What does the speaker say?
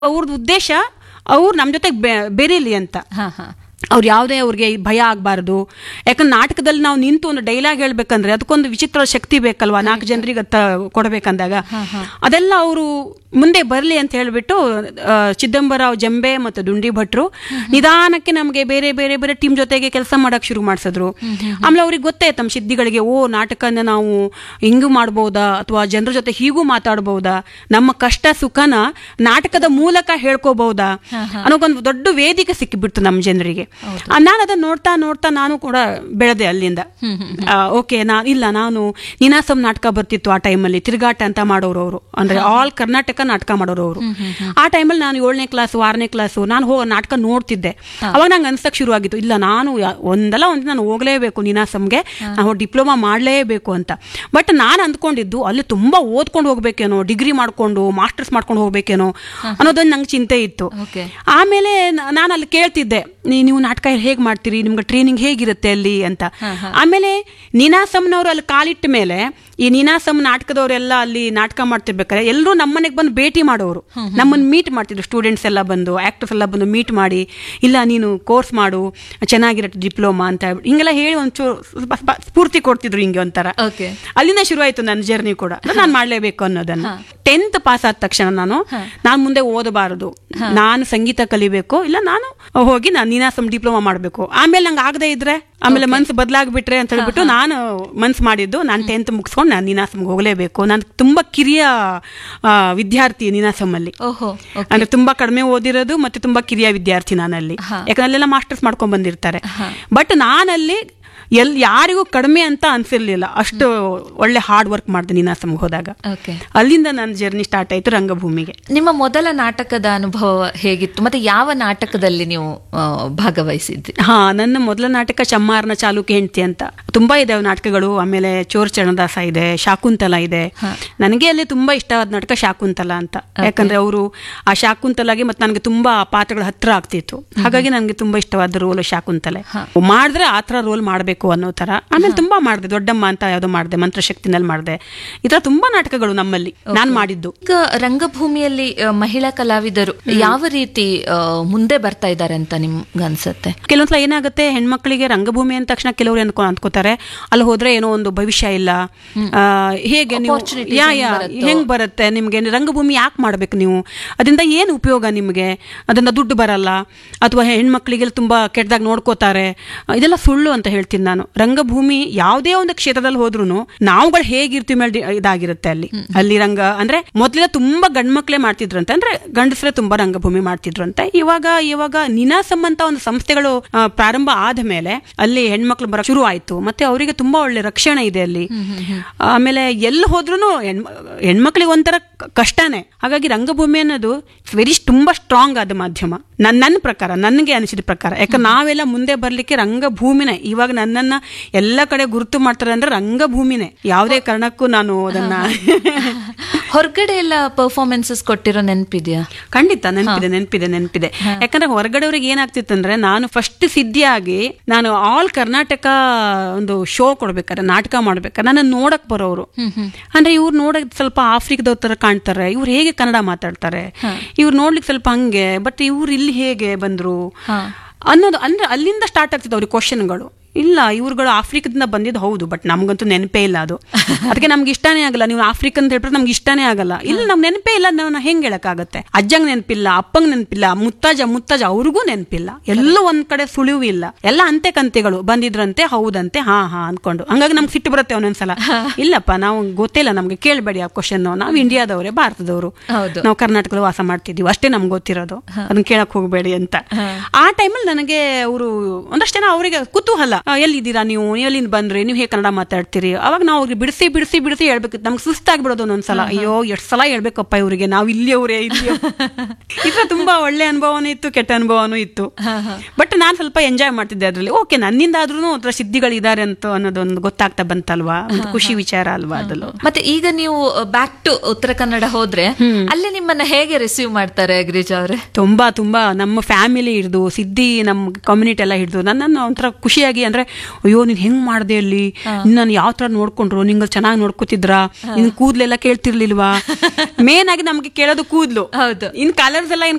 ಅವ್ರದ್ದು ಉದ್ದೇಶ ಅವ್ರು ನಮ್ಮ ಜೊತೆ ಬೆರೀಲಿ ಅಂತ ಹಾ ಹಾ ಅವ್ರು ಯಾವುದೇ ಅವ್ರಿಗೆ ಭಯ ಆಗಬಾರ್ದು ಯಾಕಂದ್ರೆ ನಾಟಕದಲ್ಲಿ ನಾವು ನಿಂತು ಒಂದು ಡೈಲಾಗ್ ಹೇಳ್ಬೇಕಂದ್ರೆ ಅದಕ್ಕೊಂದು ವಿಚಿತ್ರ ಶಕ್ತಿ ಬೇಕಲ್ವಾ ನಾಲ್ಕು ಜನರಿಗೆ ಅತ್ತ ಕೊಡಬೇಕಂದಾಗ ಅದೆಲ್ಲ ಅವರು ಮುಂದೆ ಬರಲಿ ಅಂತ ಹೇಳ್ಬಿಟ್ಟು ಆ, ಚಿದಂಬರಾವ್ ಜಂಬೆ ಮತ್ತು ದುಂಡಿ ಭಟ್ರು ನಿಧಾನಕ್ಕೆ ನಮಗೆ ಬೇರೆ ಬೇರೆ ಬೇರೆ ಟೀಮ್ ಜೊತೆಗೆ ಕೆಲಸ ಮಾಡಕ್ ಶುರು ಮಾಡಿಸಿದ್ರು ಆಮೇಲೆ ಅವ್ರಿಗೆ ಗೊತ್ತೇ ತಮ್ಮ ಸಿದ್ಧಿಗಳಿಗೆ ಓ ನಾಟಕನ ನಾವು ಹಿಂಗೂ ಮಾಡ್ಬೋದಾ ಅಥವಾ ಜನರ ಜೊತೆ ಹೀಗೂ ಮಾತಾಡ್ಬೋದಾ ನಮ್ಮ ಕಷ್ಟ ಸುಖನ ನಾಟಕದ ಮೂಲಕ ಹೇಳ್ಕೋಬಹುದಾ ಅನ್ನೋಕೊಂದು ದೊಡ್ಡ ವೇದಿಕೆ ಸಿಕ್ಕಿಬಿಡ್ತು ನಮ್ಮ ಜನರಿಗೆ ನಾನು ಅದನ್ನ ನೋಡ್ತಾ ನೋಡ್ತಾ ನಾನು ಕೂಡ ಬೆಳೆದೆ ಅಲ್ಲಿಂದ ಓಕೆ ನಾ ಇಲ್ಲ ನಾನು ನಿನಾಸಂ ನಾಟಕ ಬರ್ತಿತ್ತು ಆ ಟೈಮಲ್ಲಿ ತಿರುಗಾಟ ಅಂತ ಮಾಡೋರು ಅವರು ಅಂದ್ರೆ ಆಲ್ ಕರ್ನಾಟಕ ನಾಟಕ ಮಾಡೋರು ಅವರು ಆ ಟೈಮಲ್ಲಿ ನಾನು ಏಳನೇ ಕ್ಲಾಸ್ ಆರನೇ ಕ್ಲಾಸು ನಾನು ಹೋಗೋ ನಾಟಕ ನೋಡ್ತಿದ್ದೆ ಅವಾಗ ನಂಗೆ ಅನ್ಸಕ್ ಶುರು ಆಗಿತ್ತು ಇಲ್ಲ ನಾನು ಯಾ- ಒಂದಲ್ಲ ಒಂದು ನಾನು ಹೋಗ್ಲೇಬೇಕು ನಿನಾಸಂಗೆ ನಾವು ಡಿಪ್ಲೊಮಾ ಮಾಡಲೇಬೇಕು ಅಂತ ಬಟ್ ನಾನು ಅಂದ್ಕೊಂಡಿದ್ದು ಅಲ್ಲಿ ತುಂಬಾ ಓದ್ಕೊಂಡು ಹೋಗ್ಬೇಕೇನೋ ಡಿಗ್ರಿ ಮಾಡ್ಕೊಂಡು ಮಾಸ್ಟರ್ಸ್ ಮಾಡ್ಕೊಂಡು ಹೋಗ್ಬೇಕೇನೋ ಅನ್ನೋದೊಂದು ನಂಗೆ ಚಿಂತೆ ಇತ್ತು ಓಕೆ ಆಮೇಲೆ ನ- ನಾನು ಅಲ್ಲಿ ಕೇಳ್ತಿದ್ದೆ ನೀ- ನೀವು ನಾಟಕ ಹೇಗೆ ಮಾಡ್ತೀರಿ ನಿಮ್ಗೆ ಟ್ರೈನಿಂಗ್ ಹೇಗಿರುತ್ತೆ ಅಲ್ಲಿ ಅಂತ ಆಮೇಲೆ ನೀನಾಸಂನವರು ಅಲ್ಲಿ ಕಾಲಿಟ್ಟ ಮೇಲೆ ಈ ನೀನಾಸಂ ನಾಟಕದವರೆಲ್ಲ ಅಲ್ಲಿ ನಾಟಕ ಮಾಡ್ತಿರ್ಬೇಕಾದ್ರೆ ಎಲ್ಲರೂ ನಮ್ಮನೆಗೆ ಬಂದು ಭೇಟಿ ಮಾಡೋರು ನಮ್ಮನ್ನು ಮೀಟ್ ಮಾಡ್ತಿದ್ರು ಸ್ಟೂಡೆಂಟ್ಸ್ ಎಲ್ಲ ಬಂದು ಆಕ್ಟರ್ಸ್ ಎಲ್ಲ ಬಂದು ಮೀಟ್ ಮಾಡಿ ಇಲ್ಲ ನೀನು ಕೋರ್ಸ್ ಮಾಡು ಚೆನ್ನಾಗಿರತ್ತೆ ಡಿಪ್ಲೊಮಾ ಅಂತ ಹೇಳ್ಬಿಟ್ಟು ಹಿಂಗೆಲ್ಲ ಹೇಳಿ ಒಂಚೂರು ಸ್ವಲ್ಪ ಸ್ಪ- ಸ್ಫೂರ್ತಿ ಕೊಡ್ತಿದ್ರು ಹಿಂಗೆ ಒಂಥರ ಓಕೆ ಅಲ್ಲಿಂದ ಶುರು ಆಯ್ತು ನನ್ನ ಜರ್ನಿ ಕೂಡ ನಾನು ಮಾಡ್ಲೇಬೇಕು ಅನ್ನೋದನ್ನ ಟೆಂತ್ ಪಾಸ್ ಆದ ತಕ್ಷಣ ನಾನು ನಾನು ಮುಂದೆ ಓದಬಾರದು ನಾನು ಸಂಗೀತ ಕಲಿಬೇಕು ಇಲ್ಲ ನಾನು ಹೋಗಿ ನಾನು ನೀನಾಸಂ ಡಿಪ್ಲೊಮಾ ಮಾಡಬೇಕು ಆಮೇಲೆ ನಂಗೆ ಆಗದೆ ಇದ್ರೆ ಆಮೇಲೆ ಮನ್ಸು ಬದಲಾಗ್ಬಿಟ್ರೆ ಅಂತ ಹೇಳ್ಬಿಟ್ಟು ನಾನು ಮನ್ಸು ಮಾಡಿದ್ದು ನಾನು ಟೆಂತ್ ಮುಗಿಸ್ಕೊಂಡು ನಾನು ನೀನಾಸಂಗೆ ಹೋಗಲೇಬೇಕು ನಾನು ತುಂಬಾ ಕಿರಿಯ ಆ, ವಿದ್ಯಾರ್ಥಿ ನೀನಾಸಂಲ್ಲಿ ಓಹೋ ಅಂದ್ರೆ ತುಂಬಾ ಕಡಿಮೆ ಓದಿರೋದು ಮತ್ತೆ ತುಂಬಾ ಕಿರಿಯ ವಿದ್ಯಾರ್ಥಿ ನಾನಲ್ಲಿ ಯಾಕಂದ್ರೆ ಅಲ್ಲೆಲ್ಲ ಮಾಸ್ಟರ್ಸ್ ಮಾಡ್ಕೊಂಡ್ ಬಂದಿರ್ತಾರೆ ಬಟ್ ನಾನಲ್ಲಿ ಎಲ್ ಯಾರಿಗೂ ಕಡಿಮೆ ಅಂತ ಅನ್ಸಿರ್ಲಿಲ್ಲ ಅಷ್ಟು ಒಳ್ಳೆ ಹಾರ್ಡ್ ವರ್ಕ್ ಮಾಡಿದೆ ನೀನಾಸಂಗೆ ಹೋದಾಗ ಓಕೆ ಅಲ್ಲಿಂದ ನನ್ನ ಜರ್ನಿ ಸ್ಟಾರ್ಟ್ ಆಯ್ತು ರಂಗಭೂಮಿಗೆ ನಿಮ್ಮ ಮೊದಲ ನಾಟಕದ ಅನುಭವ ಹೇಗಿತ್ತು ಮತ್ತೆ ಯಾವ ನಾಟಕದಲ್ಲಿ ನೀವು ಆ, ಭಾಗವಹಿಸಿದ್ರಿ ಹಾ ನನ್ನ ಮೊದಲ ನಾಟಕ ಚಮ್ಮಾರನ ಚಾಲುಕ್ಯ ಹೆಂಡತಿ ಅಂತ ತುಂಬಾ ಇದಾವೆ ನಾಟಕಗಳು ಆಮೇಲೆ ಚೋರ್ ಚರಣದಾಸ ಇದೆ ಶಾಕುಂತಲ ಇದೆ ನನಗೆ ಅಲ್ಲಿ ತುಂಬಾ ಇಷ್ಟವಾದ ನಾಟಕ ಶಾಕುಂತಲ ಅಂತ ಯಾಕಂದ್ರೆ ಅವರು ಆ ಶಾಕುಂತಲಾಗೆ ಮತ್ತೆ ನನಗೆ ತುಂಬಾ ಪಾತ್ರಗಳ ಹತ್ರ ಆಗ್ತಿತ್ತು ಹಾಗಾಗಿ ನನಗೆ ತುಂಬಾ ಇಷ್ಟವಾದ ರೋಲ್ ಶಾಕುಂತಲೆ ಮಾಡಿದ್ರೆ ಆ ಥರ ರೋಲ್ ಮಾಡಬೇಕು ಅನ್ನೋ ತರ ಆಮೇಲೆ ತುಂಬಾ ಮಾಡಿದೆ ದೊಡ್ಡಮ್ಮ ಅಂತ ಯಾವ್ದೋ ಮಾಡಿದೆ ಮಂತ್ರಶಕ್ತಿನಲ್ಲಿ ಮಾಡಿದೆ ಈ ತರ ತುಂಬಾ ನಾಟಕಗಳು ನಮ್ಮಲ್ಲಿ ನಾನ್ ಮಾಡಿದ್ದು ಈಗ ರಂಗಭೂಮಿಯಲ್ಲಿ ಆ, ಮಹಿಳಾ ಕಲಾವಿದರು ಯಾವ ರೀತಿ ಆ, ಮುಂದೆ ಬರ್ತಾ ಇದ್ದಾರೆ ಅಂತ ನಿಮ್ಗೆ ಅನ್ಸತ್ತೆ ಕೆಲವೊಂದ್ಸಲ ಏನಾಗುತ್ತೆ ಹೆಣ್ಮಕ್ಳಿಗೆ ರಂಗಭೂಮಿ ಅಂದ ತಕ್ಷಣ ಕೆಲವರು ಅನ್ಕೊ ಅನ್ಕೋತಾರೆ ಅಲ್ಲಿ ಹೋದ್ರೆ ಏನೋ ಒಂದು ಭವಿಷ್ಯ ಇಲ್ಲ ಆ, ಹೇಗೆ ನೀವು Opportunities ಯಾ ಹೆಂಗ್ ಯಾ ಬರುತ್ತೋ? ಹೆಂಗ್ ಬರುತ್ತೆ ನಿಮ್ಗೆ ರಂಗಭೂಮಿ ಯಾಕೆ ಮಾಡ್ಬೇಕು ನೀವು ಅದರಿಂದ ಏನು ಉಪಯೋಗ ನಿಮಗೆ ಅದರಿಂದ ದುಡ್ಡು ಬರಲ್ಲ ಅಥವಾ ಹೆಣ್ಮಕ್ಳಿಗೆ ತುಂಬಾ ಕೆಟ್ಟದಾಗ ನೋಡ್ಕೋತಾರೆ ಆ, ಇದೆಲ್ಲ ಸುಳ್ಳು ಅಂತ ಹೇಳ್ತೀನಿ ನಾನು ರಂಗಭೂಮಿ ಯಾವುದೇ ಒಂದು ಕ್ಷೇತ್ರದಲ್ಲಿ ಹೋದ್ರು ನಾವುಗಳು ಹೇಗಿರ್ತೀವಿ ಮೇಲೆ ಡಿ- ಇದಾಗಿರುತ್ತೆ ಅಲ್ಲಿ ಅಲ್ಲಿ ರಂಗ ಅಂದ್ರೆ ಮೊದಲೆಲ್ಲ ತುಂಬಾ ಗಂಡ್ಮಕ್ಳೇ ಮಾಡ್ತಿದ್ರಂತೆ ಅಂದ್ರೆ ಗಂಡಸರೇ ತುಂಬಾ ರಂಗಭೂಮಿ ಮಾಡ್ತಿದ್ರಂತೆ ಇವಾಗ ಇವಾಗ ನಿನಾಸಂ ಅಂತ ಒಂದು ಸಂಸ್ಥೆಗಳು ಆ, ಪ್ರಾರಂಭ ಆದ ಮೇಲೆ ಅಲ್ಲಿ ಹೆಣ್ಮಕ್ಳು ಬರ ಶುರು ಆಯ್ತು ಮತ್ತೆ ಅವರಿಗೆ ತುಂಬಾ ಒಳ್ಳೆ ರಕ್ಷಣೆ ಇದೆ ಅಲ್ಲಿ ಆಮೇಲೆ ಎಲ್ಲಿ ಹೋದ್ರು ಹೆಣ್ಮಕ್ಳಿಗೆ ಒಂಥರ ಕ- ಕಷ್ಟನೇ ಹಾಗಾಗಿ ರಂಗಭೂಮಿ ಅನ್ನೋದು ವೆರಿ ತುಂಬಾ ಸ್ಟ್ರಾಂಗ್ ಆದ ಮಾಧ್ಯಮ ನನ್ನ ನನ್ನ ಪ್ರಕಾರ ನನಗೆ ಅನಿಸಿದ ಪ್ರಕಾರ ಯಾಕಂದ್ರೆ ನಾವೆಲ್ಲ ಮುಂದೆ ಬರ್ಲಿಕ್ಕೆ ರಂಗಭೂಮಿನೇ ಇವಾಗ ನನ್ನನ್ನ ಎಲ್ಲ ಕಡೆ ಗುರುತು ಮಾಡ್ತಾರೆ ಅಂದ್ರೆ ರಂಗಭೂಮಿನೇ ಯಾವುದೇ ಕಾರಣಕ್ಕೂ ನಾನು ಅದನ್ನ ಹೊರಗಡೆ ಎಲ್ಲ ಪರ್ಫಾರ್ಮೆನ್ಸಸ್ ಕೊಟ್ಟಿರೋ ನೆನಪಿದ್ಯಾ ಖಂಡಿತ ನೆನಪಿದೆ ನೆನಪಿದೆ ನೆನಪಿದೆ ಯಾಕಂದ್ರೆ ಹೊರಗಡೆಯವ್ರಿಗೆ ಏನಾಗ್ತಿತ್ತಂದ್ರೆ ನಾನು ಫಸ್ಟ್ ಸಿದ್ಧಿಯಾಗಿ ನಾನು ಆಲ್ ಕರ್ನಾಟಕ ಒಂದು ಶೋ ಕೊಡ್ಬೇಕಾದ್ರೆ ನಾಟಕ ಮಾಡ್ಬೇಕಾದ್ರೆ ನನ್ನ ನೋಡಕ್ ಬರೋರು ಅಂದ್ರೆ ಇವ್ರು ನೋಡಕ್ ಸ್ವಲ್ಪ ಆಫ್ರಿಕಾದವ್ರ ತರ ಕಾಣ್ತಾರೆ ಇವ್ರು ಹೇಗೆ ಕನ್ನಡ ಮಾತಾಡ್ತಾರೆ ಇವ್ರು ನೋಡ್ಲಿಕ್ಕೆ ಸ್ವಲ್ಪ ಹಂಗೆ ಬಟ್ ಇವ್ರು ಇಲ್ಲಿ ಹೇಗೆ ಬಂದ್ರು ಅನ್ನೋದು ಅಂದ್ರೆ ಅಲ್ಲಿಂದ ಸ್ಟಾರ್ಟ್ ಆಗ್ತಿತ್ತು ಅವ್ರಿಗೆ ಕ್ವಶನ್ಗಳು ಇಲ್ಲ ಇವ್ರುಗಳು ಆಫ್ರಿಕದಿಂದ ಬಂದಿದ್ದು ಹೌದು ಬಟ್ ನಮ್ಗಂತೂ ನೆನಪೇ ಇಲ್ಲ ಅದು ಅದಕ್ಕೆ ನಮ್ಗೆ ಇಷ್ಟನೇ ಆಗಲ್ಲ ನೀವು ಆಫ್ರಿಕನ್ ಅಂತ ಹೇಳ್ಬಿಟ್ರೆ ನಮ್ಗೆ ಇಷ್ಟನೇ ಆಗಲ್ಲ ಇಲ್ಲ ನಮ್ಗೆ ನೆನಪೇ ಇಲ್ಲ ನಾವು ಹೆಂಗ್ ಹೇಳಕ್ಕಾಗತ್ತೆ ಅಜ್ಜಂಗ್ ನೆನಪಿಲ್ಲ ಅಪ್ಪಂಗ್ ನೆನಪಿಲ್ಲ ಮುತ್ತಾಜ ಮುತ್ತಾಜ ಅವ್ರಿಗೂ ನೆನಪಿಲ್ಲ ಎಲ್ಲೂ ಒಂದ್ ಕಡೆ ಸುಳಿವು ಇಲ್ಲ ಎಲ್ಲ ಅಂತೆ ಕಂತೆಗಳು ಬಂದಿದ್ರಂತೆ ಹೌದಂತೆ ಹಾ ಹಾ ಅನ್ಕೊಂಡು ಹಂಗಾಗಿ ನಮ್ಗೆ ಸಿಟ್ಟು ಬರುತ್ತೆ ಒಂದೊಂದ್ಸಲ ಇಲ್ಲಪ್ಪ ನಾವು ಗೊತ್ತಿಲ್ಲ ನಮ್ಗೆ ಕೇಳಬೇಡಿ ಆ ಕ್ವಶನ್ ನಾವು ಇಂಡಿಯಾದವರೇ ಭಾರತದವರು ಹೌದು. ನಾವು ಕರ್ನಾಟಕದಲ್ಲಿ ವಾಸ ಮಾಡ್ತಿದೀವಿ ಅಷ್ಟೇ ನಮ್ಗೆ ಗೊತ್ತಿರೋದು ಅದನ್ನ ಕೇಳಕ್ ಹೋಗಬೇಡಿ ಅಂತ ಆ ಟೈಮಲ್ಲಿ ನನಗೆ ಅವರು ಒಂದಷ್ಟು ಜನ ಅವರಿಗೆ ಕುತೂಹಲ ಆ, ಎಲ್ಲಿದ್ದೀರಾ ನೀವು ಎಲ್ಲಿಂದ ಬಂದ್ರಿ ನೀವು ಹೇಗೆ ಕನ್ನಡ ಮಾತಾಡ್ತೀರಿ ಅವಾಗ ನಾವು ಅವ್ರಿಗೆ ಬಿಡಿಸಿ ಬಿಡಿಸಿ ಬಿಡಿಸಿ ಹೇಳ್ಬೇಕು ನಮ್ಗೆ ಸುಸ್ತಾಗ್ಬಿಡೋದು ಒಂದೊಂದ್ಸಲ ಅಯ್ಯೋ ಎಷ್ಟು ಸಲ ಹೇಳ್ಬೇಕಪ್ಪ ಇವರಿಗೆ ನಾವು ಇಲ್ಲಿಯವರೇ ಇಲ್ಲಿ ಇದ್ರ ತುಂಬಾ ಒಳ್ಳೆ ಅನುಭವನೂ ಇತ್ತು ಕೆಟ್ಟ ಅನುಭವನೂ ಇತ್ತು ಬಟ್ ನಾನು ಸ್ವಲ್ಪ ಎಂಜಾಯ್ ಮಾಡ್ತಿದ್ದೆ ಅದ್ರಲ್ಲಿ ಓಕೆ ನನ್ನಿಂದ ಆದ್ರೂ ಅದ್ರ ಸಿದ್ಧಿಗಳಿದ್ದಾರೆ ಅಂತ ಅನ್ನೋದೊಂದು ಗೊತ್ತಾಗ್ತಾ ಬಂತಲ್ವಾ ಒಂದು ಖುಷಿ ವಿಚಾರ ಅಲ್ವಾ ಅದಲು ಮತ್ತೆ ಈಗ ನೀವು ಬ್ಯಾಕ್ ಟು ಉತ್ತರ ಕನ್ನಡ ಹೋದ್ರೆ ಅಲ್ಲಿ ನಿಮ್ಮನ್ನ ಹೇಗೆ ರಿಸೀವ್ ಮಾಡ್ತಾರೆ ಗಿರಿಜಾ ಅವ್ರೆ ತುಂಬಾ ತುಂಬಾ ನಮ್ಮ ಫ್ಯಾಮಿಲಿ ಹಿಡಿದು ಸಿದ್ದಿ ನಮ್ಮ ಕಮ್ಯುನಿಟಿ ಎಲ್ಲ ಹಿಡಿದು ನನ್ನನ್ನು ಒಂಥರ ಖುಷಿಯಾಗಿ ಅಂದ್ರೆ ಅಯ್ಯೋ ನೀನ್ ಹೆಂಗ್ ಮಾಡ್ದೆ ಅಲ್ಲಿ ನಾನು ಯಾವ ತರ ನೋಡ್ಕೊಂಡ್ರು ನಿಂಗೆ ಚೆನ್ನಾಗಿ ನೋಡ್ಕೋತಿದ್ರ ನಿನ್ ಕೂದ್ಲೆಲ್ಲ ಕೇಳ್ತಿರ್ಲಿಲ್ವಾ ಮೇನ್ ಆಗಿ ನಮ್ಗೆ ಕೇಳೋದು ಕೂದ್ಲು ಹೌದು. ಇನ್ ಕಲರ್ಸ್ ಎಲ್ಲ